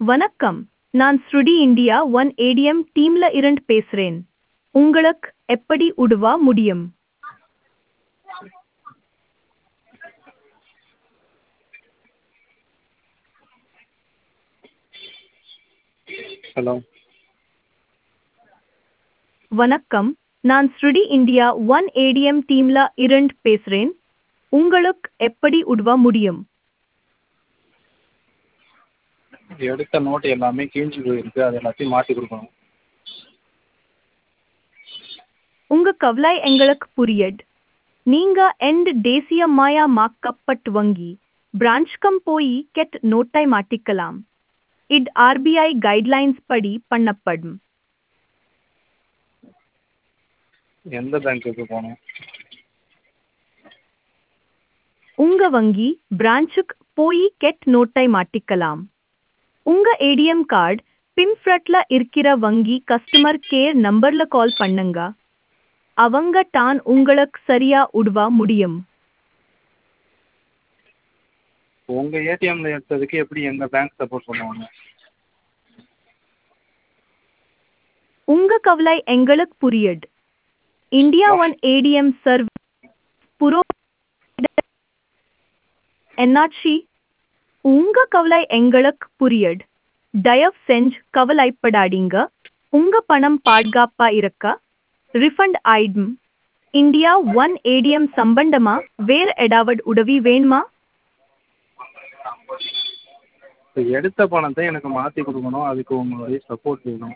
வணக்கம் நான் ஸ்ருடி இந்தியா ஒன் ஏடிஎம் டீம்ல இருந்து பேசுறேன் உங்களுக்கு எப்படி உதவ முடியும் ஹலோ வணக்கம் நான் ஸ்ருடி இந்தியா ஒன் ஏடிஎம் டீம்ல இருந்து பேசுறேன் உங்களுக்கு எப்படி உதவ முடியும் எடுத்த நோட்டு எல்லாமே கிழிஞ்சு போயிருக்கு அது எல்லாத்தையும் மாற்றி கொடுக்கணும் உங்க கவலை எங்களுக்கு புரியுது நீங்க எண்ட் தேசியமயமாக்கப்பட்ட வங்கி பிரான்ச்கம் போய் கெட் நோட்டை மாட்டிக்கலாம் இது ஆர்பிஐ கைட்லைன்ஸ் படி பண்ணப்படும் எந்த பேங்க்குக்கு போகணும் உங்க வங்கி பிரான்ச்சுக்கு போய் கெட் நோட்டை மாட்டிக்கலாம் உங்க ஏடிஎம் கார்டு பின்ஃப்ரட்ல இருக்கிற வங்கி கஸ்டமர் கேர் நம்பர்ல கால் பண்ணுங்க அவங்க தான் உங்களுக்கு சரியா உதவ முடியும் உங்கள் ஏடிஎம்மில் எடுத்ததுக்கு எப்படி எங்கள் பேங்க் சப்போர்ட் பண்ணுவாங்க உங்க கவலை எங்களுக்கு புரியுது India one ATM service bro என்னாச்சு உங்க கவலை எங்களுக்கு புரியுது தயவு செஞ்சு கவலைப்படாதீங்க உங்க பணம் பாதுகாப்பா இருக்க ரிஃபண்ட் ஆயிடும் இந்தியா ஒன் ஏடிஎம் சம்பந்தமா வேற ஏதாவது உதவி வேணுமா இப்போ எடுத்த பணத்தை எனக்கு மாற்றி கொடுக்கணும் அதுக்கு உங்களுடைய சப்போர்ட் வேணும்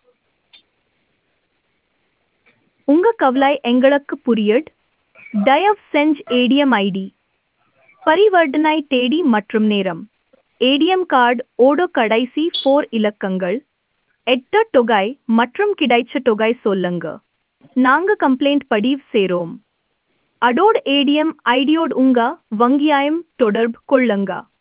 உங்க கவலை எங்களுக்கு புரியுது தயவு செஞ்சு ஏடிஎம் ஐடி பரிவர்த்தனை தேதி மற்றும் நேரம் ஏடிஎம் கார்டு ஓட கடைசி ஃபோர் இலக்கங்கள் எட்ட தொகை மற்றும் கிடைச்ச தொகை சொல்லுங்க நாங்க கம்ப்ளைண்ட் பதிவு செய்றோம் அதோட ஏடிஎம் ஐடியோடு உங்க வங்கியாயம் தொடர்பு கொள்ளுங்க